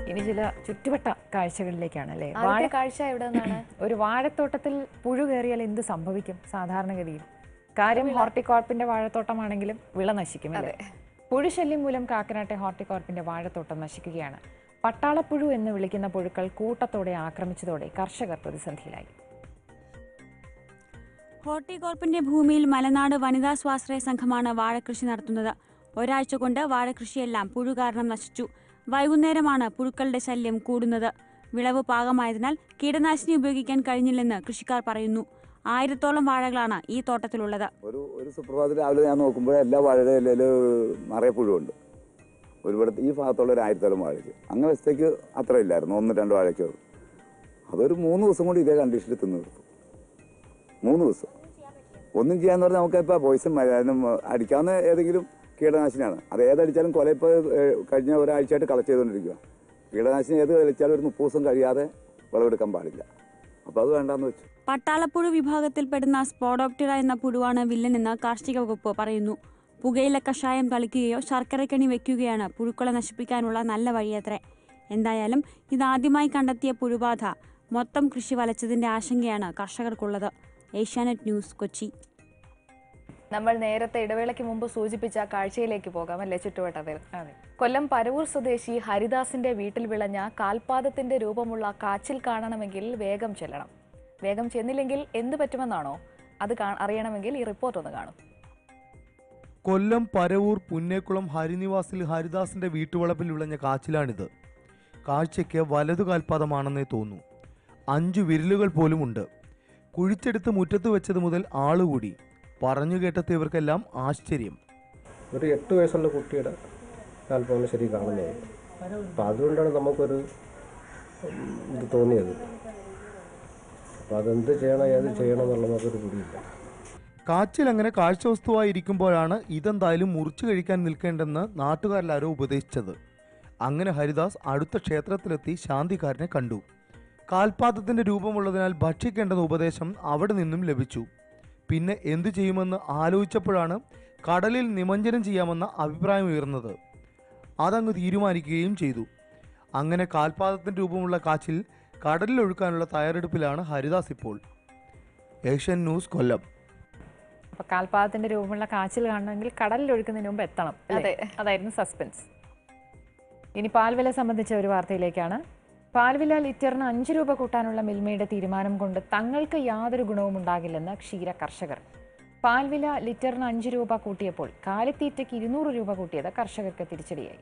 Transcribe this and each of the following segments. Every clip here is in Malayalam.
ഇനി ചില ചുറ്റുവട്ട കാഴ്ചകളിലേക്കാണ് അല്ലേ വാഴ ആദ്യത്തെ കാഴ്ച എവിടെ നിന്നാണ് ഒരു വാഴത്തോട്ടത്തിൽ പുഴു കയറിയാൽ എന്ത് സംഭവിക്കും സാധാരണഗതിയിൽ കാര്യം ഹോർട്ടികോർപ്പിന്റെ വാഴത്തോട്ടമാണെങ്കിലും വിള നശിക്കും അല്ലേ പുഴുശല്യം മൂലം കാക്കനാട്ടെ ഹോർട്ടികോർപ്പിന്റെ വാഴത്തോട്ടം നശിക്കുകയാണ് പട്ടാളപ്പുഴു എന്ന് വിളിക്കുന്ന പുഴുക്കൾ കൂട്ടത്തോടെ ആക്രമിച്ചതോടെ കർഷകർ പ്രതിസന്ധിയിലായി ഹോർട്ടികോർപ്പിന്റെ ഭൂമിയിൽ മലനാട് വനിതാ സ്വാശ്രയ സംഘമാണ് വാഴകൃഷി നടത്തുന്നത് ഒരാഴ്ച കൊണ്ട് വാഴകൃഷിയെല്ലാം പുഴു കാരണം നശിച്ചു വൈകുന്നേരമാണ് പുഴുക്കളുടെ ശല്യം കൂടുന്നത് വിളവ് പാകമായതിനാൽ കീടനാശിനി ഉപയോഗിക്കാൻ കഴിഞ്ഞില്ലെന്ന് കൃഷിക്കാർ പറയുന്നു ആയിരത്തോളം വാഴകളാണ് ഈ തോട്ടത്തിലുള്ളത് ഒരു ഒരു സുപ്രഭാതത്തിൽ രാവിലെ ഞാൻ നോക്കുമ്പോൾ എല്ലാ വാഴയുടെ ഇലയിൽ നിറയെ പുഴുവുണ്ട് ഒരുപാട് ഈ ഭാഗത്തുള്ള ഒരു ആയിരത്തോളം വാഴയ്ക്ക് അങ്ങ് വശത്തേക്ക് അത്ര ഇല്ലായിരുന്നു ഒന്ന് രണ്ട് വാഴയ്ക്ക് ഉള്ളൂ അതൊരു മൂന്ന് ദിവസം കൊണ്ട് ഇതേ കണ്ടീഷനിൽ തിന്നു തീർത്തു മൂന്ന് ദിവസം ഒന്നും ചെയ്യാന്ന് പറഞ്ഞാൽ നമുക്കിപ്പോൾ പോയിസൺ അടിക്കാവുന്ന ഏതെങ്കിലും കീടനാശിനിയാണ് അത് ഏതടിച്ചാലും കൊല ഇപ്പോൾ കഴിഞ്ഞ ഒരാഴ്ചയായിട്ട് കളക്ട് ചെയ്തുകൊണ്ടിരിക്കുക കീടനാശിനി ഏത് കളിച്ചാലും ഒരു മുപ്പത് ദിവസം കഴിയാതെ വിളവെടുക്കാൻ പാടില്ല അപ്പോൾ അത് വേണ്ടാന്ന് വെച്ചു പട്ടാളപ്പുഴു വിഭാഗത്തിൽപ്പെടുന്ന സ്പോഡോപ്റ്റിറ എന്ന പുഴുവാണ് വില്ലനെന്ന് കാർഷിക വകുപ്പ് പറയുന്നു പുകയില കഷായം തളിക്കുകയോ ശർക്കരക്കണി വെക്കുകയാണ് പുഴുക്കളെ നശിപ്പിക്കാനുള്ള നല്ല വഴിയത്രേ എന്തായാലും ഇതാദ്യമായി കണ്ടെത്തിയ പുഴുബാധ മൊത്തം കൃഷി വലച്ചതിന്റെ ആശങ്കയാണ് കർഷകർക്കുള്ളത് ഏഷ്യാനെറ്റ് ന്യൂസ് കൊച്ചി നമ്മൾ നേരത്തെ ഇടവേളയ്ക്ക് മുമ്പ് സൂചിപ്പിച്ച ആ കാഴ്ചയിലേക്ക് പോകാം അല്ലേ ചുറ്റുവട്ടത്തിൽ അതെ കൊല്ലം പരവൂർ സ്വദേശി ഹരിദാസിന്റെ വീട്ടിൽ വിളഞ്ഞ കാൽപാദത്തിന്റെ രൂപമുള്ള കാച്ചിൽ കാണണമെങ്കിൽ വേഗം ചെല്ലണം വേഗം ചെന്നില്ലെങ്കിൽ എന്ത് പറ്റുമെന്നാണോ അത് കാ- അറിയണമെങ്കിൽ ഈ റിപ്പോർട്ട് ഒന്ന് കാണും കൊല്ലം പരവൂർ പുന്നേക്കുളം ഹരിനിവാസിൽ ഹരിദാസിന്റെ വീട്ടുവളപ്പിൽ വിളഞ്ഞ കാച്ചിലാണിത് കാഴ്ചയ്ക്ക് വലതു കാൽപാദമാണെന്നേ തോന്നൂ അഞ്ചു വിരലുകൾ പോലുമുണ്ട് കുഴിച്ചെടുത്ത് മുറ്റത്ത് വെച്ചത് മുതൽ ആളുകൂടി പറഞ്ഞു കേട്ടെത്തിയവർക്കെല്ലാം ഇവർക്കെല്ലാം ആശ്ചര്യം ഒരു എട്ട് വയസ്സുള്ള കുട്ടിയുടെ കാൽപ്പാണ് ശരി കാണുന്നത് അപ്പം അതുകൊണ്ടാണ് നമുക്കൊരു ഉം, ഇത് തോന്നിയത് അപ്പം അതെന്ത് ചെയ്യണം ഏത് ചെയ്യണം എന്നുള്ളത് നമുക്കൊരു പിടിയില്ല കാച്ചിൽ അങ്ങനെ കാഴ്ച വസ്തുവായി ഇരിക്കുമ്പോഴാണ് ഇതെന്തായാലും മുറിച്ചു കഴിക്കാൻ നിൽക്കേണ്ടെന്ന് നാട്ടുകാരെല്ലാവരും ഉപദേശിച്ചത് അങ്ങനെ ഹരിദാസ് അടുത്ത ക്ഷേത്രത്തിലെത്തി ശാന്തിക്കാരനെ കണ്ടു കാൽപാദത്തിന്റെ രൂപമുള്ളതിനാൽ ഭക്ഷിക്കേണ്ടെന്ന ഉപദേശം അവിടെ നിന്നും ലഭിച്ചു പിന്നെ എന്തു ചെയ്യുമെന്ന് ആലോചിച്ചപ്പോഴാണ് കടലിൽ നിമഞ്ജനം ചെയ്യാമെന്ന അഭിപ്രായം ഉയർന്നത് അതങ്ങ് തീരുമാനിക്കുകയും ചെയ്തു അങ്ങനെ കാൽപാദത്തിന്റെ രൂപമുള്ള കാച്ചിൽ കടലിൽ ഒഴുക്കാനുള്ള തയ്യാറെടുപ്പിലാണ് ഹരിദാസ് ഇപ്പോൾ ഏഷ്യൻ ന്യൂസ് കൊല്ലം അപ്പൊ കാൽപാദത്തിന്റെ രൂപമുള്ള കാച്ചിൽ കാണണമെങ്കിൽ കടലിൽ ഒഴുക്കുന്നതിന് മുമ്പ് എത്തണം അല്ലേ? അതായിരുന്നു സസ്പെൻസ് ഇനി പാൽവില സംബന്ധിച്ച ഒരു വാർത്തയിലേക്കാണ് പാൽവില ലിറ്ററിന് അഞ്ച് രൂപ കൂട്ടാനുള്ള മിൽമയുടെ തീരുമാനം കൊണ്ട് തങ്ങൾക്ക് യാതൊരു ഗുണവും ഉണ്ടാകില്ലെന്ന് ക്ഷീര കർഷകർ പാൽവില ലിറ്ററിന് അഞ്ച് രൂപ കൂട്ടിയപ്പോൾ കാലിത്തീറ്റയ്ക്ക് ഇരുന്നൂറ് രൂപ കൂട്ടിയത് കർഷകർക്ക് തിരിച്ചടിയായി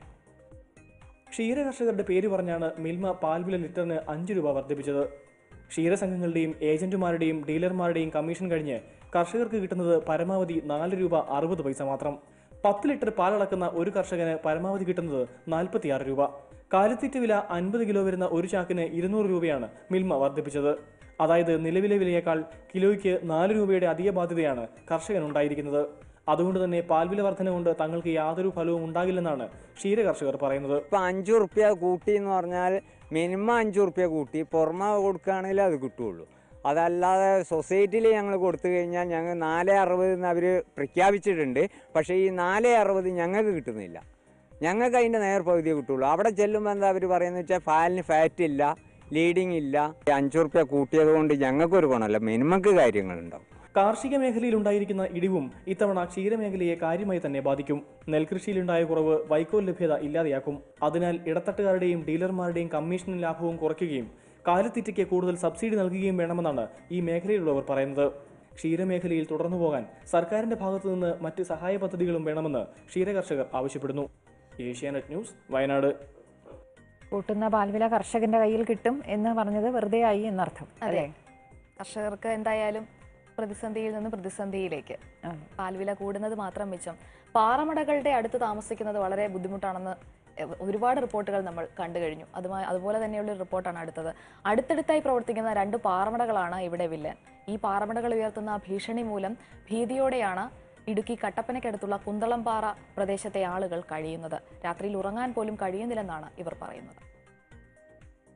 ക്ഷീരകർഷകരുടെ പേര് പറഞ്ഞാണ് മിൽമ പാൽവില ലിറ്ററിന് അഞ്ച് രൂപ വർദ്ധിപ്പിച്ചത് ക്ഷീരസംഘങ്ങളുടെയും ഏജന്റുമാരുടെയും ഡീലർമാരുടെയും കമ്മീഷൻ കഴിഞ്ഞ് കർഷകർക്ക് കിട്ടുന്നത് പരമാവധി നാല് രൂപ അറുപത് പൈസ മാത്രം പത്ത് ലിറ്റർ പാലളക്കുന്ന ഒരു കർഷകന് പരമാവധി കിട്ടുന്നത് നാൽപ്പത്തിയാറ് രൂപ കാലിത്തീറ്റ വില അൻപത് കിലോ വരുന്ന ഒരു ചാക്കിന് ഇരുന്നൂറ് രൂപയാണ് മിൽമ വർദ്ധിപ്പിച്ചത് അതായത് നിലവിലെ വിലയേക്കാൾ കിലോയ്ക്ക് നാല് രൂപയുടെ അധിക ബാധ്യതയാണ് കർഷകനുണ്ടായിരിക്കുന്നത് അതുകൊണ്ട് തന്നെ പാൽവില വർധന കൊണ്ട് തങ്ങൾക്ക് യാതൊരു ഫലവും ഉണ്ടാകില്ലെന്നാണ് ക്ഷീരകർഷകർ പറയുന്നത് ഇപ്പം അഞ്ച് റുപ്യ കൂട്ടി എന്ന് പറഞ്ഞാൽ മിനിമം അഞ്ച് റുപ്യ കൂട്ടി പുറമെ കൊടുക്കുകയാണെങ്കിൽ അത് കിട്ടുള്ളൂ അതല്ലാതെ സൊസൈറ്റിയിൽ ഞങ്ങൾ കൊടുത്തു കഴിഞ്ഞാൽ ഞങ്ങൾ നാല് അറുപത് എന്ന് അവർ പ്രഖ്യാപിച്ചിട്ടുണ്ട് പക്ഷേ ഈ നാല് അറുപത് ഞങ്ങൾക്ക് കിട്ടുന്നില്ല ഞങ്ങൾക്ക് അതിൻ്റെ നേർപകുതിയെ കിട്ടുള്ളൂ അവിടെ ചെല്ലുമ്പോൾ എന്താ അവർ പറയുന്നത് വെച്ചാൽ പാലിന് ഫാറ്റ് ഇല്ല ലീഡിങ് ഇല്ല അഞ്ച് റുപ്യ കൂട്ടിയത് കൊണ്ട് ഞങ്ങൾക്കൊരു ഗുണമല്ല മിനിമക്ക് കാര്യങ്ങളുണ്ടാവും കാർഷിക മേഖലയിൽ ഉണ്ടായിരിക്കുന്ന ഇടിവും ഇത്തവണ ക്ഷീരമേഖലയെ കാര്യമായി തന്നെ ബാധിക്കും നെൽകൃഷിയിലുണ്ടായ കുറവ് വൈക്കോൽ ലഭ്യത ഇല്ലാതെയാക്കും അതിനാൽ ഇടത്തട്ടുകാരുടെയും ഡീലർമാരുടെയും കമ്മീഷൻ ലാഭവും കുറയ്ക്കുകയും കാലിത്തീറ്റയ്ക്ക് കൂടുതൽ സബ്സിഡി നൽകുകയും വേണമെന്നാണ് ഈ മേഖലയിലുള്ളവർ പറയുന്നത് ക്ഷീരമേഖലയിൽ തുടർന്നു പോകാൻ സർക്കാരിന്റെ ഭാഗത്തു നിന്ന് മറ്റ് സഹായ പദ്ധതികളും വേണമെന്ന് ക്ഷീരകർഷകർ ആവശ്യപ്പെടുന്നു ഏഷ്യാനെറ്റ് ന്യൂസ് വയനാട് കൂട്ടുന്ന പാൽവില കർഷകന്റെ കയ്യിൽ കിട്ടും എന്ന് പറഞ്ഞത് വെറുതെ ആയി എന്നർത്ഥം അതെ കർഷകർക്ക് എന്തായാലും പ്രതിസന്ധിയിൽ നിന്ന് പ്രതിസന്ധിയിലേക്ക് അതെ. പാൽവില കൂടുന്നത് മാത്രം മിച്ചം പാറമടകളുടെ അടുത്ത് താമസിക്കുന്നത് വളരെ ബുദ്ധിമുട്ടാണെന്ന് എ- ഒരുപാട് റിപ്പോർട്ടുകൾ നമ്മൾ കണ്ടു കഴിഞ്ഞു അതുമായി അതുപോലെ തന്നെയുള്ള ഒരു റിപ്പോർട്ടാണ് അടുത്തത് അടുത്തടുത്തായി പ്രവർത്തിക്കുന്ന രണ്ട് പാറമടകളാണ് ഇവിടെ വില്ലൻ ഈ പാറമടകൾ ഉയർത്തുന്ന ഭീഷണി മൂലം ഭീതിയോടെയാണ് ഇടുക്കി കട്ടപ്പനയ്ക്കടുത്തുള്ള കുന്തളംപാറ പ്രദേശത്തെ ആളുകൾ കഴിയുന്നത് രാത്രിയിൽ ഉറങ്ങാൻ പോലും കഴിയുന്നില്ലെന്നാണ് ഇവർ പറയുന്നത്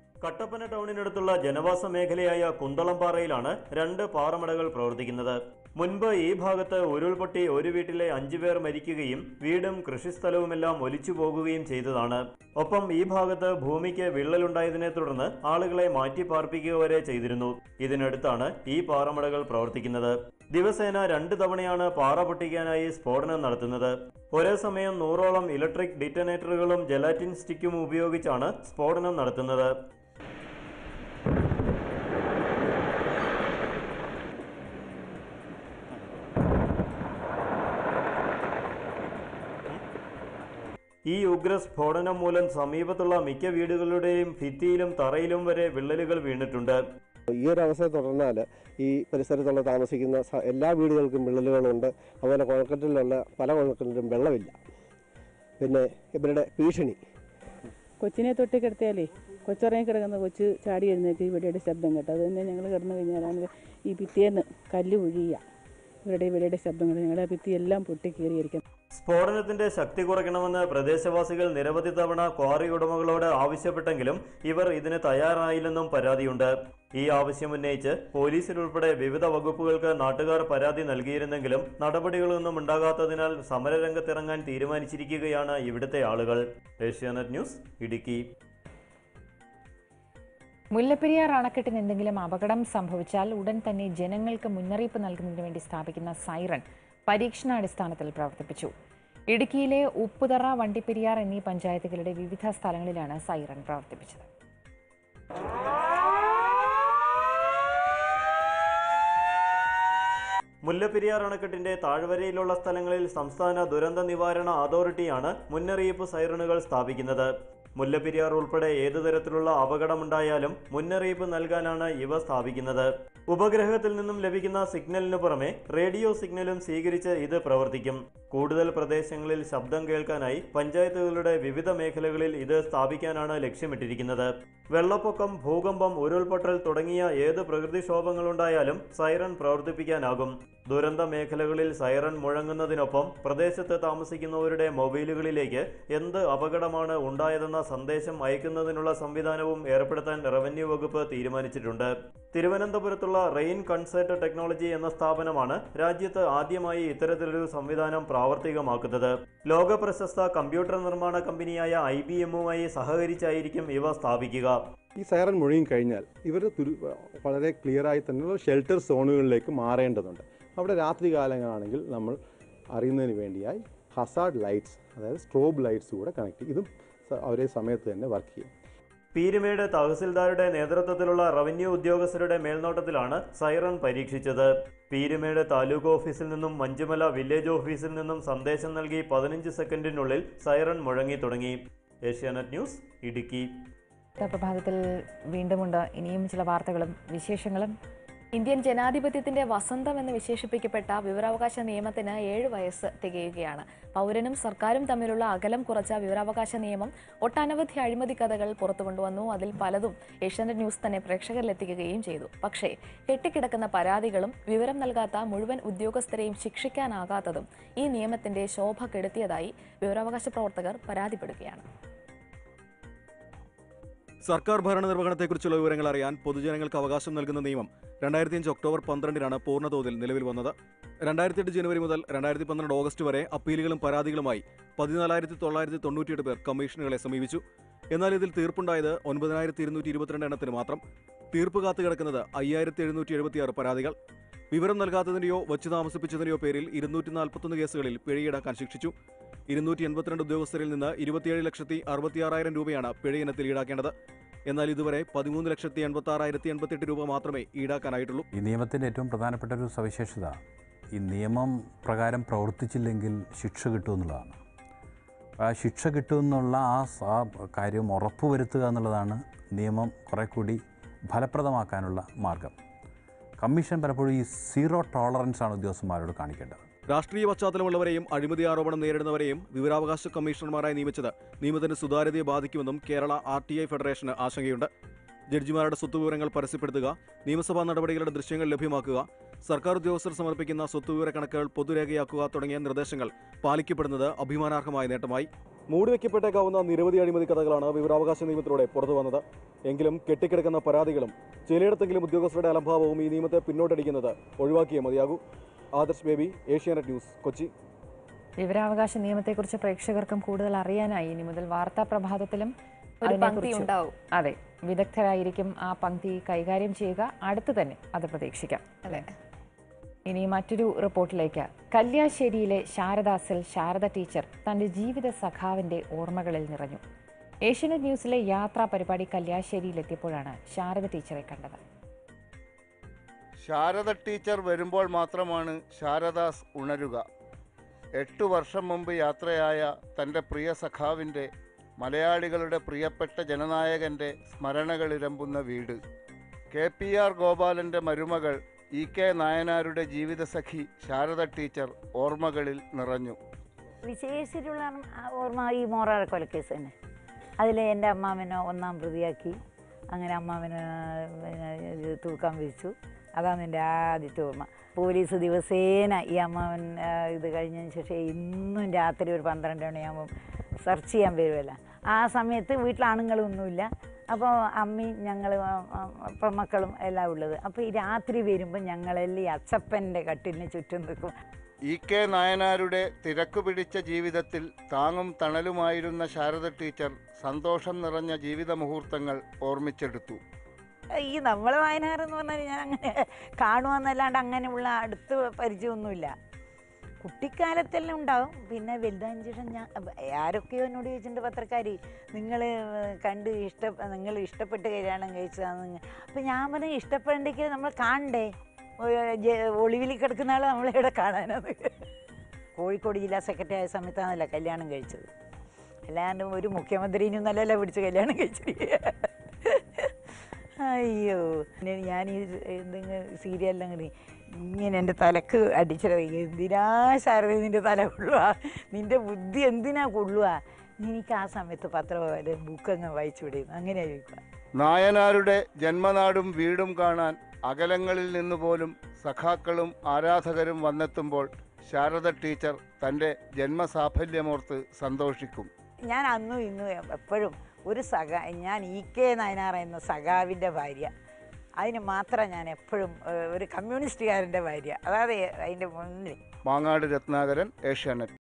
കട്ടപ്പന ടൗണിനടുത്തുള്ള ജനവാസ മേഖലയായ കുന്തളംപാറയിലാണ് രണ്ട് പാറമടകൾ പ്രവർത്തിക്കുന്നത് മുൻപ് ഈ ഭാഗത്ത് ഉരുൾപൊട്ടി ഒരു വീട്ടിലെ അഞ്ചു പേർ മരിക്കുകയും വീടും കൃഷിസ്ഥലവുമെല്ലാം ഒലിച്ചു പോകുകയും ചെയ്തതാണ് ഒപ്പം ഈ ഭാഗത്ത് ഭൂമിക്ക് വിള്ളലുണ്ടായതിനെ തുടർന്ന് ആളുകളെ മാറ്റി പാർപ്പിക്കുക വരെ ചെയ്തിരുന്നു ഇതിനടുത്താണ് ഈ പാറമടകൾ പ്രവർത്തിക്കുന്നത് ദിവസേന രണ്ട് തവണയാണ് പാറ പൊട്ടിക്കാനായി സ്ഫോടനം നടത്തുന്നത് ഒരേ സമയം നൂറോളം ഇലക്ട്രിക് ഡിറ്റനേറ്ററുകളും ജലാറ്റിൻ സ്റ്റിക്കും ഉപയോഗിച്ചാണ് സ്ഫോടനം നടത്തുന്നത് ഈ ഉഗ്ര സ്ഫോടനം മൂലം സമീപത്തുള്ള മിക്ക വീടുകളുടെയും ഭിത്തിയിലും തറയിലും വരെ വിള്ളലുകൾ വീണിട്ടുണ്ട് ഈ ഒരു അവസ്ഥ തുടർന്നാൽ ഈ പരിസരത്തുള്ള താമസിക്കുന്ന സ- എല്ലാ വീടുകൾക്കും വിള്ളലുകളുണ്ട് അതുപോലെ കുഴക്കട്ടിലുള്ള പല കുഴക്കട്ടിലും വെള്ളമില്ല പിന്നെ ഇവരുടെ ഭീഷണി കൊച്ചിനെ തൊട്ടി കിടത്തിയാലേ കൊച്ചിറങ്ങി കിടക്കുന്ന കൊച്ച് ചാടി എഴുന്നേറ്റ് ഈ വെടിയുടെ ശബ്ദം കേട്ടോ അത് തന്നെ ഞങ്ങൾ കിടന്നു കഴിഞ്ഞാലാണ് ഈ ഭിത്തിയേന്ന് കല്ല് ഒഴിയുക ഇവരുടെ ഈ വെടിയുടെ ശബ്ദം കേട്ടോ ഞങ്ങളുടെ ആ ഭിത്തിയെല്ലാം പൊട്ടി കീറിയിരിക്കും സ്ഫോടനത്തിന്റെ ശക്തി കുറയ്ക്കണമെന്ന് പ്രദേശവാസികൾ നിരവധി തവണ ക്വാറി ഉടമകളോട് ആവശ്യപ്പെട്ടെങ്കിലും ഇവർ ഇതിന് തയ്യാറായില്ലെന്നും പരാതിയുണ്ട് ഈ ആവശ്യമുന്നയിച്ച് പോലീസിലുൾപ്പെടെ വിവിധ വകുപ്പുകൾക്ക് നാട്ടുകാർ പരാതി നൽകിയിരുന്നെങ്കിലും നടപടികളൊന്നും ഉണ്ടാകാത്തതിനാൽ സമരരംഗത്തിറങ്ങാൻ തീരുമാനിച്ചിരിക്കുകയാണ് ഇവിടുത്തെ ആളുകൾ ഏഷ്യാനെറ്റ് ന്യൂസ് ഇടുക്കി മുല്ലപ്പെരിയാർ അണക്കെട്ടിന് എന്തെങ്കിലും അപകടം സംഭവിച്ചാൽ ഉടൻ തന്നെ ജനങ്ങൾക്ക് മുന്നറിയിപ്പ് നൽകുന്നതിന് വേണ്ടി സ്ഥാപിക്കുന്ന സൈറൺ പരീക്ഷണാടിസ്ഥാനത്തിൽ പ്രവർത്തിപ്പിച്ചു ഇടുക്കിയിലെ ഉപ്പുതറ വണ്ടിപ്പെരിയാർ എന്നീ പഞ്ചായത്തുകളുടെ വിവിധ സ്ഥലങ്ങളിലാണ് സൈറൺ പ്രവർത്തിപ്പിച്ചത് മുല്ലപ്പെരിയാർ അണക്കെട്ടിന്റെ താഴ്വരയിലുള്ള സ്ഥലങ്ങളിൽ സംസ്ഥാന ദുരന്ത നിവാരണ അതോറിറ്റിയാണ് മുന്നറിയിപ്പ് സൈറണുകൾ സ്ഥാപിക്കുന്നത് മുല്ലപ്പെരിയാർ ഉൾപ്പെടെ ഏതു തരത്തിലുള്ള അപകടമുണ്ടായാലും മുന്നറിയിപ്പ് നൽകാനാണ് ഇവ സ്ഥാപിക്കുന്നത് ഉപഗ്രഹത്തിൽ നിന്നും ലഭിക്കുന്ന സിഗ്നലിന് പുറമെ റേഡിയോ സിഗ്നലും സ്വീകരിച്ച് ഇത് പ്രവർത്തിക്കും കൂടുതൽ പ്രദേശങ്ങളിൽ ശബ്ദം കേൾക്കാനായി പഞ്ചായത്തുകളുടെ വിവിധ മേഖലകളിൽ ഇത് സ്ഥാപിക്കാനാണ് ലക്ഷ്യമിട്ടിരിക്കുന്നത് വെള്ളപ്പൊക്കം ഭൂകമ്പം ഉരുൾപൊട്ടൽ തുടങ്ങിയ ഏത് പ്രകൃതിക്ഷോഭങ്ങളുണ്ടായാലും സൈറൺ പ്രവർത്തിപ്പിക്കാനാകും ദുരന്ത മേഖലകളിൽ സൈറൺ മുഴങ്ങുന്നതിനൊപ്പം പ്രദേശത്ത് താമസിക്കുന്നവരുടെ മൊബൈലുകളിലേക്ക് എന്ത് അപകടമാണ് ഉണ്ടായതെന്ന സന്ദേശം അയക്കുന്നതിനുള്ള സംവിധാനവും ഏർപ്പെടുത്താൻ റവന്യൂ വകുപ്പ് തീരുമാനിച്ചിട്ടുണ്ട് തിരുവനന്തപുരത്തുള്ള റെയിൻ കൺസേർട്ട് ടെക്നോളജി എന്ന സ്ഥാപനമാണ് രാജ്യത്ത് ആദ്യമായി ഇത്തരത്തിലൊരു സംവിധാനം പ്രാവർത്തികമാക്കുന്നത് ലോക പ്രശസ്ത കമ്പ്യൂട്ടർ നിർമ്മാണ കമ്പനിയായ ഐ ബി എമ്മുമായി സഹകരിച്ചായിരിക്കും ഇവ സ്ഥാപിക്കുക ഈ സൈറൻ മുഴുകി കഴിഞ്ഞാൽ ഇവർ തുരു വളരെ ക്ലിയറായി തന്നെയുള്ള ഷെൽട്ടർ സോണുകളിലേക്ക് മാറേണ്ടതുണ്ട് അവിടെ രാത്രി കാലങ്ങളാണെങ്കിൽ നമ്മൾ അറിയുന്നതിന് വേണ്ടിയായി ഹസാർഡ് ലൈറ്റ്സ് അതായത് സ്ട്രോബ് ലൈറ്റ്സ് കൂടെ കണക്ട് ചെയ്യും ഇതും സ- ഒരേ സമയത്ത് തന്നെ വർക്ക് ചെയ്യും പീരുമേട് തഹസിൽദാരുടെ നേതൃത്വത്തിലുള്ള റവന്യൂ ഉദ്യോഗസ്ഥരുടെ മേൽനോട്ടത്തിലാണ് സൈറൺ പരീക്ഷിച്ചത് പീരുമേട് താലൂക്ക് ഓഫീസിൽ നിന്നും മഞ്ചുമല വില്ലേജ് ഓഫീസിൽ നിന്നും സന്ദേശം നൽകി പതിനഞ്ച് സെക്കൻഡിനുള്ളിൽ സൈറൺ മുഴങ്ങി തുടങ്ങി ഏഷ്യാനെറ്റ് ന്യൂസ് ഇടുക്കി ഇന്നത്തെ പ്രഭാതത്തിൽ വീണ്ടുമുണ്ട് ഇനിയും ചില വാർത്തകളും വിശേഷങ്ങളും ഇന്ത്യൻ ജനാധിപത്യത്തിന്റെ വസന്തം എന്ന് വിശേഷിപ്പിക്കപ്പെട്ട വിവരാവകാശ നിയമത്തിന് ഏഴ് വയസ്സ് തികയുകയാണ് പൗരനും സർക്കാരും തമ്മിലുള്ള അകലം കുറച്ച വിവരാവകാശ നിയമം ഒട്ടനവധി അഴിമതി കഥകൾ പുറത്തു കൊണ്ടുവന്നു അതിൽ പലതും ഏഷ്യാനെറ്റ് ന്യൂസ് തന്നെ പ്രേക്ഷകരിലെത്തിക്കുകയും ചെയ്തു പക്ഷേ കെട്ടിക്കിടക്കുന്ന പരാതികളും വിവരം നൽകാത്ത മുഴുവൻ ഉദ്യോഗസ്ഥരെയും ശിക്ഷിക്കാനാകാത്തതും ഈ നിയമത്തിന്റെ ശോഭ കെടുത്തിയതായി വിവരാവകാശ പ്രവർത്തകർ പരാതിപ്പെടുകയാണ് സർക്കാർ ഭരണ നിർവഹണത്തെക്കുറിച്ചുള്ള വിവരങ്ങൾ അറിയാൻ പൊതുജനങ്ങൾക്ക് അവകാശം നൽകുന്ന നിയമം രണ്ടായിരത്തി അഞ്ച് ഒക്ടോബർ പന്ത്രണ്ടിനാണ് പൂർണ്ണതോതിൽ നിലവിൽ വന്നത് രണ്ടായിരത്തി എട്ട് ജനുവരി മുതൽ രണ്ടായിരത്തി പന്ത്രണ്ട് ഓഗസ്റ്റ് വരെ അപ്പീലുകളും പരാതികളുമായി പതിനാലായിരത്തി തൊള്ളായിരത്തി തൊണ്ണൂറ്റിയെട്ട് പേർ കമ്മീഷനുകളെ സമീപിച്ചു എന്നാൽ ഇതിൽ തീർപ്പുണ്ടായത് ഒൻപതിനായിരത്തി ഇരുന്നൂറ്റി ഇരുപത്തിരണ്ട് എണ്ണത്തിന് മാത്രം തീർപ്പ് കാത്തു കിടക്കുന്നത് അയ്യായിരത്തി എഴുന്നൂറ്റി എഴുപത്തിയാറ് പരാതികൾ വിവരം നൽകാത്തതിന്റെയോ വച്ചു താമസിപ്പിച്ചതിന്റെയോ പേരിൽ ഇരുന്നൂറ്റി നാൽപ്പത്തൊന്ന് കേസുകളിൽ പിഴയീടാക്കാൻ ശിക്ഷിച്ചു ഇരുന്നൂറ്റി എൺപത്തിരണ്ട് ഉദ്യോഗസ്ഥരിൽ നിന്ന് ഇരുപത്തിയേഴ് ലക്ഷത്തി അറുപത്തിയാറായിരം രൂപയാണ് പിഴയിനത്തിൽ ഈടാക്കേണ്ടത് എന്നാൽ ഇതുവരെ പതിമൂന്ന് ലക്ഷത്തി എൺപത്തി ആറായിരത്തി എൺപത്തെട്ട് രൂപ മാത്രമേ ഈടാക്കാനായിട്ടുള്ളൂ ഈ നിയമത്തിൻ്റെ ഏറ്റവും പ്രധാനപ്പെട്ട ഒരു സവിശേഷത ഈ നിയമം പ്രകാരം പ്രവർത്തിച്ചില്ലെങ്കിൽ ശിക്ഷ കിട്ടുമെന്നുള്ളതാണ് ആ ശിക്ഷ കിട്ടുമെന്നുള്ള ആ സ- ആ കാര്യം ഉറപ്പുവരുത്തുക എന്നുള്ളതാണ് നിയമം കുറെ കൂടി ഫലപ്രദമാക്കാനുള്ള മാർഗം കമ്മീഷൻ പലപ്പോഴും ഈ സീറോ ടോളറൻസ് ആണ് ഉദ്യോഗസ്ഥന്മാരോട് കാണിക്കേണ്ടത് രാഷ്ട്രീയ പശ്ചാത്തലമുള്ളവരെയും അഴിമതി ആരോപണം നേരിടുന്നവരെയും വിവരാവകാശ കമ്മീഷണർമാരായി നിയമിച്ചത് നിയമത്തിന്റെ സുതാര്യതയെ ബാധിക്കുമെന്നും കേരള ആർ ടി ഐ ഫെഡറേഷന് ആശങ്കയുണ്ട് ജഡ്ജിമാരുടെ സ്വത്തുവിവരങ്ങൾ പരസ്യപ്പെടുത്തുക നിയമസഭാ നടപടികളുടെ ദൃശ്യങ്ങൾ ലഭ്യമാക്കുക സർക്കാർ ഉദ്യോഗസ്ഥർ സമർപ്പിക്കുന്ന സ്വത്തുവിവര കണക്കുകൾ പൊതുരേഖയാക്കുക തുടങ്ങിയ നിർദ്ദേശങ്ങൾ പാലിക്കപ്പെടുന്നത് അഭിമാനാർഹമായ നേട്ടമായി മൂടിവെക്കപ്പെട്ടേക്കാവുന്ന നിരവധി അഴിമതി കഥകളാണ് വിവരാവകാശ നിയമത്തിലൂടെ പുറത്തു വന്നത് എങ്കിലും കെട്ടിക്കിടക്കുന്ന പരാതികളും ചിലയിടത്തെങ്കിലും ഉദ്യോഗസ്ഥരുടെ അലംഭാവവും ഈ നിയമത്തെ പിന്നോട്ടടിക്കുന്നത് ഒഴിവാക്കിയേ മതിയാകൂ ആദർശ് ബേബി ഏഷ്യാനെറ്റ് ന്യൂസ് കൊച്ചി വിവരാവകാശ നിയമത്തെക്കുറിച്ച് പ്രേക്ഷകർക്കും കൂടുതൽ അറിയാനായി ഇനി മുതൽ വാർത്താ പ്രഭാതത്തിലും ഒരു അതിനെക്കുറിച്ച് പങ്ക്തി ഉണ്ടാവും. അതെ വിദഗ്ധരായിരിക്കും ആ പങ്ക്തി കൈകാര്യം ചെയ്യുക അടുത്ത് തന്നെ അത് പ്രതീക്ഷിക്കാം അതെ ഇനി മറ്റൊരു റിപ്പോർട്ടിലേക്ക് കല്യാശ്ശേരിയിലെ ശാരദാസിൽ ശാരദ ടീച്ചർ തന്റെ ജീവിത സഖാവിന്റെ ഓർമ്മകളിൽ നിറഞ്ഞു ഏഷ്യനെറ്റ് ന്യൂസിലെ യാത്രാ പരിപാടി കല്യാശ്ശേരിയിലെത്തിയപ്പോഴാണ് ശാരദ ടീച്ചറെ കണ്ടത് ശാരദ ടീച്ചർ വരുമ്പോൾ മാത്രമാണ് ശാരദാസ് ഉണരുക എട്ടു വർഷം മുമ്പ് യാത്രയായ തൻ്റെ പ്രിയ സഖാവിൻ്റെ മലയാളികളുടെ പ്രിയപ്പെട്ട ജനനായകൻ്റെ സ്മരണകളിരമ്പുന്ന വീട് കെ പി ആർ ഗോപാലൻ്റെ മരുമകൾ ഇ കെ നായനാരുടെ ജീവിതസഖി ശാരദ ടീച്ചർ ഓർമ്മകളിൽ നിറഞ്ഞു വിശേഷിച്ചിട്ടുള്ള ഓർമ്മ ഈ മോറാറ കൊലക്കേസ് തന്നെ അതിൽ എൻ്റെ അമ്മാവനെ ഒന്നാം പ്രതിയാക്കി അങ്ങനെ അമ്മാവന് പിന്നെ ഇത് തൂക്കാൻ വിരിച്ചു അതാണ് എൻ്റെ ആദ്യത്തെ ഓർമ്മ പോലീസ് ദിവസേന ഈ അമ്മാവൻ ആ, ഇത് കഴിഞ്ഞതിന് ശേഷം ഇന്നും രാത്രി ഒരു പന്ത്രണ്ട് മണിയാകുമ്പം സെർച്ച് ചെയ്യാൻ വരുമല്ല ആ സമയത്ത് വീട്ടിൽ ആണുങ്ങളൊന്നുമില്ല അപ്പോൾ അമ്മയും ഞങ്ങൾ അപ്പം മക്കളും എല്ലാം ഉള്ളത് അപ്പോൾ ഈ രാത്രി വരുമ്പോൾ ഞങ്ങളെല്ലാം ഈ അച്ചപ്പൻ്റെ കട്ടിലിന് ചുറ്റും നിൽക്കും ഇ കെ നായനാരുടെ തിരക്കു പിടിച്ച ജീവിതത്തിൽ താങ്ങും തണലുമായിരുന്ന ശാരദ ടീച്ചർ സന്തോഷം നിറഞ്ഞ ജീവിത മുഹൂർത്തങ്ങൾ ഓർമ്മിച്ചെടുത്തു ഈ നമ്മൾ വയനാടെന്ന് പറഞ്ഞാൽ ഞാൻ അങ്ങനെ കാണുമെന്നല്ലാണ്ട് അങ്ങനെയുള്ള അടുത്ത് പരിചയമൊന്നുമില്ല കുട്ടിക്കാലത്തെല്ലാം ഉണ്ടാവും പിന്നെ വലുതായതിനു ശേഷം ഞാൻ ആരൊക്കെയോ എന്നോട് ചോദിച്ചിട്ടുണ്ട് പത്രക്കാർ നിങ്ങൾ കണ്ട് ഇഷ്ട നിങ്ങൾ ഇഷ്ടപ്പെട്ട് കല്യാണം കഴിച്ചതാണ് അപ്പം ഞാൻ പറഞ്ഞു ഇഷ്ടപ്പെടേണ്ടെങ്കിൽ നമ്മൾ കാണണ്ടേ ഒരു ജ- ഒളിവിൽ കിടക്കുന്ന ആൾ നമ്മളിവിടെ കാണാനത് കോഴിക്കോട് ജില്ലാ സെക്രട്ടറി ആയ സമയത്താണല്ലോ കല്യാണം കഴിച്ചത് അല്ലാണ്ട് ഒരു മുഖ്യമന്ത്രിനും നല്ലല്ല പിടിച്ച് കല്യാണം കഴിച്ചിരിക്കുക അയ്യോ പിന്നെ ഞാൻ ഈ എന്തെങ്കിലും സീരിയലിലും അങ്ങനെ ഇങ്ങനെ എൻ്റെ തലക്ക് അടിച്ചത് എന്തിനാ ശാരദ നിൻ്റെ തല കൊള്ളുക നിൻ്റെ ബുദ്ധി എന്തിനാ കൊള്ളുക എനിക്ക് ആ സമയത്ത് പത്രം ബുക്കങ്ങ് വായിച്ചു വിടുന്നു അങ്ങനെയാ ചോദിക്കുക നായനാരുടെ ജന്മനാടും വീടും കാണാൻ അകലങ്ങളിൽ നിന്ന് പോലും സഖാക്കളും ആരാധകരും വന്നെത്തുമ്പോൾ ശാരദ ടീച്ചർ തൻ്റെ ജന്മസാഫല്യമോർത്ത് സന്തോഷിക്കും ഞാൻ അന്നും ഇന്നും എപ്പോഴും ഒരു സഖ ഞാൻ ഇ കെ നയനാർ എന്ന സഖാവിൻ്റെ ഭാര്യ അതിന് മാത്രം ഞാൻ എപ്പോഴും ഏഹ്, ഒരു കമ്മ്യൂണിസ്റ്റുകാരൻ്റെ ഭാര്യ അതായത് അതിൻ്റെ മുന്നിൽ മാങ്ങാട് രത്നാകരൻ ഏഷ്യാനെറ്റ്